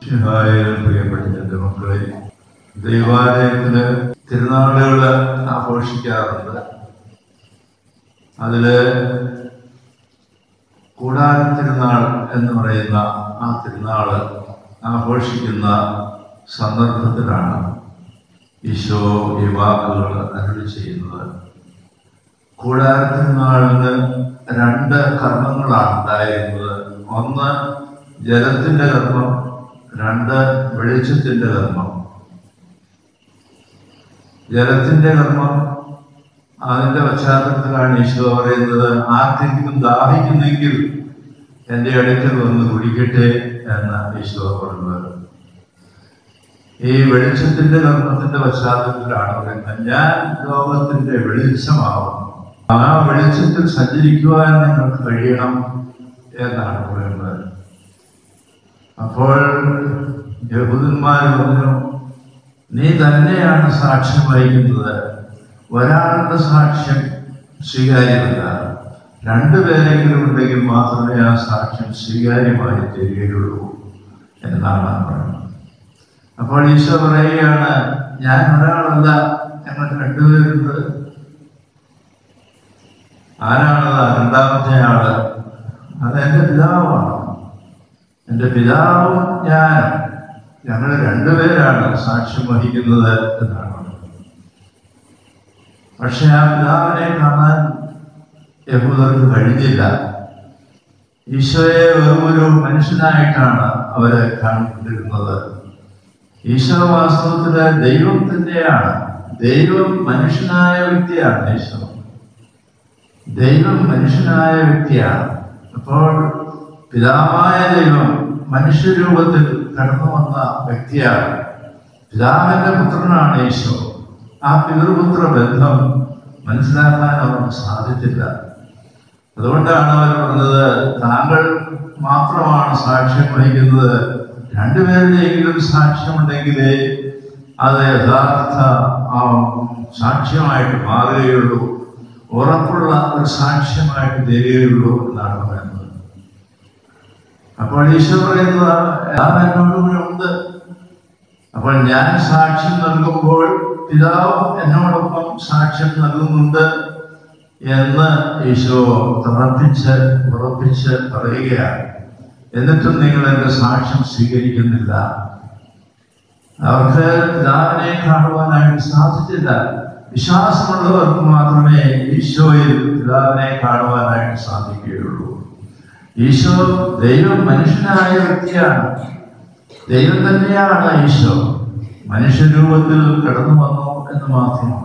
ഷിഹായാലും പ്രിയപ്പെട്ട എൻ്റെ മക്കളെ ദൈവാലയത്തില് തിരുനാളുകൾ ആഘോഷിക്കാറുണ്ട് അതില് കൂടാര തിരുനാൾ എന്ന് പറയുന്ന ആ തിരുനാള് ആഘോഷിക്കുന്ന സന്ദർഭത്തിലാണ് ഈശോ ഈ വാക്കുകൾ അരുളി ചെയ്യുന്നത് കൂടാര തിരുനാളിന് രണ്ട് കർമ്മങ്ങളാണ് ഉണ്ടായിരുന്നത് ഒന്ന് ജലത്തിന്റെ കർമ്മം രണ്ട് വെളിച്ചത്തിന്റെ കർമ്മം ജലത്തിന്റെ കർമ്മം അതിന്റെ പശ്ചാത്തലത്തിലാണ് ഈശോ പറയുന്നത് ആർക്കെങ്കിലും ദാഹിക്കുന്നെങ്കിൽ എൻ്റെ അടുക്കൽ വന്ന് കുടിക്കട്ടെ എന്ന് ഈശോ പറഞ്ഞത് ഈ വെളിച്ചത്തിന്റെ കർമ്മത്തിന്റെ പശ്ചാത്തലത്തിലാണ് പറയുന്നത് ഞാൻ ലോകത്തിന്റെ വെളിച്ചമാവുന്നു ആ വെളിച്ചത്തിൽ സഞ്ചരിക്കുവാൻ നിങ്ങൾക്ക് കഴിയണം എന്നാണ് പറയുന്നത് അപ്പോൾ യഹൂദന്മാർ പറഞ്ഞു നീ തന്നെയാണ് സാക്ഷ്യം വഹിക്കുന്നത് ഒരാളുടെ സാക്ഷ്യം സ്വീകാര്യമല്ല രണ്ടുപേരെങ്കിലും ഉണ്ടെങ്കിൽ മാത്രമേ ആ സാക്ഷ്യം സ്വീകാര്യമായി തരികയുള്ളൂ എന്നാണ് പറയുന്നത് അപ്പോൾ ഈശോ പറയുകയാണ് ഞാൻ ഒരാളല്ല ഞങ്ങൾ രണ്ടുപേരുണ്ട് ആരാണത് രണ്ടാമത്തെ ആള് അത് എൻ്റെ പിതാവാണ് എൻ്റെ പിതാവും ഞാനും ഞങ്ങൾ രണ്ടുപേരാണ് സാക്ഷ്യം വഹിക്കുന്നത് എന്നാണ് പക്ഷെ ആ പിതാവിനെ കാണാൻ യഹൂദർക്ക് കഴിഞ്ഞില്ല ഈശോയെ വെറുമൊരു മനുഷ്യനായിട്ടാണ് അവരെ കണ്ടിരുന്നത് ഈശോ വാസ്തവത്തില് ദൈവം തന്നെയാണ് ദൈവം മനുഷ്യനായ വ്യക്തിയാണ് ഈശോ ദൈവം മനുഷ്യനായ വ്യക്തിയാണ് അപ്പോൾ പിതാവായ ദൈവം മനുഷ്യരൂപത്തിൽ കടന്നു വന്ന വ്യക്തിയാണ് പിതാവിന്റെ പുത്രനാണ് ഈശോ ആ പിതൃപുത്ര ബന്ധം മനസ്സിലാക്കാൻ അവർക്ക് സാധിച്ചില്ല അതുകൊണ്ടാണ് അവർ പറഞ്ഞത് താങ്കൾ മാത്രമാണ് സാക്ഷ്യം വഹിക്കുന്നത് രണ്ടുപേരുടെയെങ്കിലും സാക്ഷ്യമുണ്ടെങ്കിലേ അത് യഥാർത്ഥ ആ സാക്ഷ്യമായിട്ട് മാറുകയുള്ളൂ ഉറപ്പുള്ള ഒരു സാക്ഷ്യമായിട്ട് തരികയുള്ളൂ എന്നാണ് പറയുന്നത് അപ്പോൾ ഈശോ പറയുന്നത് എല്ലാം എന്നോട് കൂടെ ഉണ്ട് അപ്പോൾ ഞാൻ സാക്ഷ്യം നൽകുമ്പോൾ പിതാവ് എന്നോടൊപ്പം സാക്ഷ്യം നൽകുന്നുണ്ട് എന്ന് ഈശോ തറപ്പിച്ച് ഉറപ്പിച്ച് പറയുകയാണ് എന്നിട്ടും നിങ്ങൾ എൻ്റെ സാക്ഷ്യം സ്വീകരിക്കുന്നില്ല അവർക്ക് പിതാവിനെ കാണുവാനായിട്ട് സാധിച്ചില്ല വിശ്വാസമുള്ളവർക്ക് മാത്രമേ ഈശോയിൽ പിതാവിനെ കാണുവാനായിട്ട് സാധിക്കുകയുള്ളൂ ഈശോ ദൈവം മനുഷ്യനായ വ്യക്തിയാണ് ദൈവം തന്നെയാണ് ഈശോ മനുഷ്യരൂപത്തിൽ കടന്നു വന്നു എന്ന് മാത്രമാണ്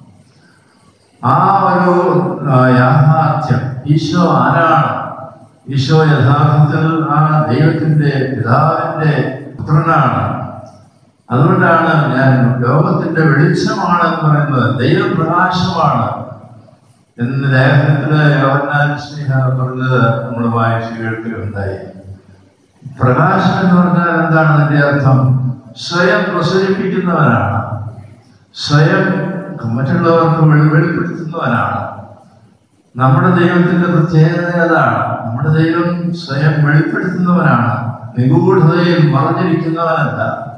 ആ ഒരു ആ, യാഥാർത്ഥ്യം ഈശോ ആരാണ് ഈശോ യഥാർത്ഥത്തിൽ ആ ദൈവത്തിന്റെ പിതാവിന്റെ പുത്രനാണ് അതുകൊണ്ടാണ് ഞാൻ ലോകത്തിന്റെ വെളിച്ചമാണ് എന്ന് പറയുന്നത് ദൈവപ്രകാശമാണ് എന്ന് ലേഖനത്തില് യോഹന്നാൻ സ്നേഹ പറഞ്ഞത് നമ്മൾ വായിച്ചു കേൾക്കുകയുണ്ടായി പ്രകാശം എന്ന് പറഞ്ഞാൽ എന്താണ് അതിന്റെ അർത്ഥം സ്വയം പ്രസരിപ്പിക്കുന്നവനാണ് സ്വയം മറ്റുള്ളവർക്ക് വെളി- വെളിപ്പെടുത്തുന്നവനാണ് നമ്മുടെ ദൈവത്തിന്റെ പ്രത്യേകത അതാണ് നമ്മുടെ ദൈവം സ്വയം വെളിപ്പെടുത്തുന്നവനാണ് നിഗൂഢതയിൽ മറഞ്ഞിരിക്കുന്നവനല്ല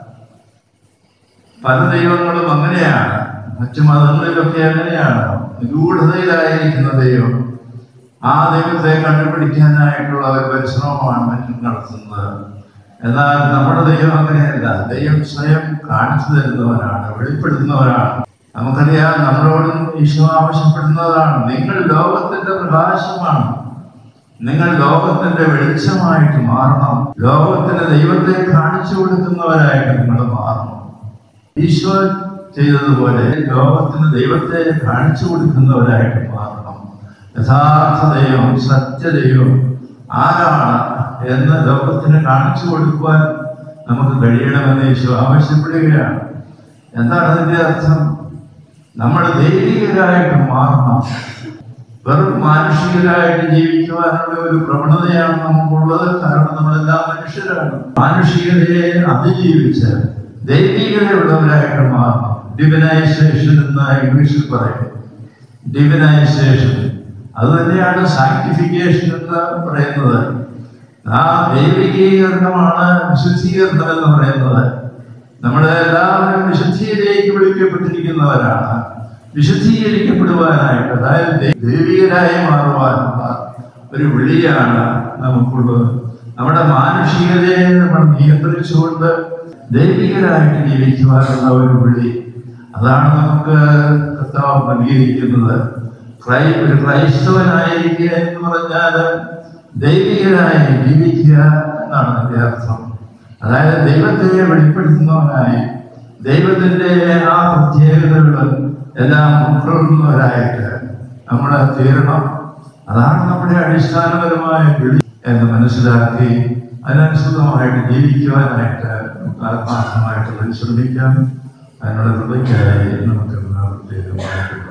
പല ദൈവങ്ങളും അങ്ങനെയാണ് മറ്റു മതങ്ങളിലൊക്കെ അങ്ങനെയാണ് നിഗൂഢതയിലായിരിക്കുന്ന ദൈവം ആ ദൈവത്തെ കണ്ടുപിടിക്കാനായിട്ടുള്ള ഒരു പരിശ്രമമാണ് മനുഷ്യൻ നടത്തുന്നത് എന്നാൽ നമ്മുടെ ദൈവം അങ്ങനെയല്ല ദൈവം സ്വയം കാണിച്ചു തരുന്നവനാണ് വെളിപ്പെടുത്തുന്നവനാണ് നമുക്കറിയാം നമ്മളോടും ഈശോ ആവശ്യപ്പെടുന്നതാണ് നിങ്ങൾ ലോകത്തിന്റെ പ്രകാശമാണ് നിങ്ങൾ ലോകത്തിന്റെ വെളിച്ചമായിട്ട് മാറണം ലോകത്തിന് ദൈവത്തെ കാണിച്ചു കൊടുക്കുന്നവരായിട്ട് നിങ്ങൾ മാറണം ഈശോ ചെയ്തതുപോലെ ലോകത്തിന് ദൈവത്തെ കാണിച്ചു കൊടുക്കുന്നവരായിട്ട് മാറണം യഥാർത്ഥ ദൈവം സത്യദൈവം ആരാണ് എന്ന് ലോകത്തിന് കാണിച്ചു കൊടുക്കുവാൻ നമുക്ക് കഴിയണമെന്ന് ഈശോ ആവശ്യപ്പെടുകയാണ് എന്താണ് അതിന്റെ അർത്ഥം നമ്മൾ ദൈവികരായിട്ട് മാറണം വെറും മാനുഷികരായിട്ട് ജീവിക്കുവാനുള്ള ഒരു പ്രവണതയാണ് നമുക്കുള്ളത് കാരണം നമ്മളെല്ലാം മനുഷ്യരാണ് മാനുഷികതയെ അതിജീവിച്ച് ദൈവികതയുള്ളവരായിട്ട് മാറണം ഡിവിനൈസേഷൻ എന്ന് ഇംഗ്ലീഷിൽ പറയും ഡിവിനൈസേഷൻ അത് തന്നെയാണ് സാങ്ക്ടിഫിക്കേഷൻ എന്ന് പറയുന്നത് ആ ദൈവികീകരണമാണ് വിശുദ്ധീകരണം എന്ന് പറയുന്നത് നമ്മളെ എല്ലാവരും വിശുദ്ധിയിലേക്ക് വിളിക്കപ്പെട്ടിരിക്കുന്നവരാണ് വിശുദ്ധീകരിക്കപ്പെടുവാനായിട്ട് അതായത് ദൈ- ദൈവികരായി മാറുവാനുള്ള ഒരു വിളിയാണ് നമുക്കുള്ളത് നമ്മുടെ മാനുഷികതയെ നമ്മൾ നിയന്ത്രിച്ചുകൊണ്ട് ദൈവികരായിട്ട് ജീവിക്കുവാനുള്ള ഒരു വിളി അതാണ് നമുക്ക് കർത്താവ് നൽകിയിരിക്കുന്നത് ക്രൈ ഒരു ക്രൈസ്തവനായിരിക്കുക എന്ന് പറഞ്ഞാൽ ദൈവികരായി ജീവിക്കുക എന്നാണ് അതിന്റെ അർത്ഥം അതായത് ദൈവത്തെ വെളിപ്പെടുത്തുന്നവനായി ദൈവത്തിന്റെ ആ പ്രത്യേകതകൾ എല്ലാം ഉൾക്കൊള്ളുന്നവരായിട്ട് നമ്മൾ തീരണം അതാണ് നമ്മുടെ അടിസ്ഥാനപരമായ വിളി എന്ന് മനസ്സിലാക്കി അതിനനുസൃതമായിട്ട് ജീവിക്കുവാനായിട്ട് നമുക്ക് ആത്മാർത്ഥമായിട്ട് പരിശ്രമിക്കാം അതിനുള്ള കൃപയ്ക്കായി നമുക്ക് പ്രത്യേകമായിട്ട്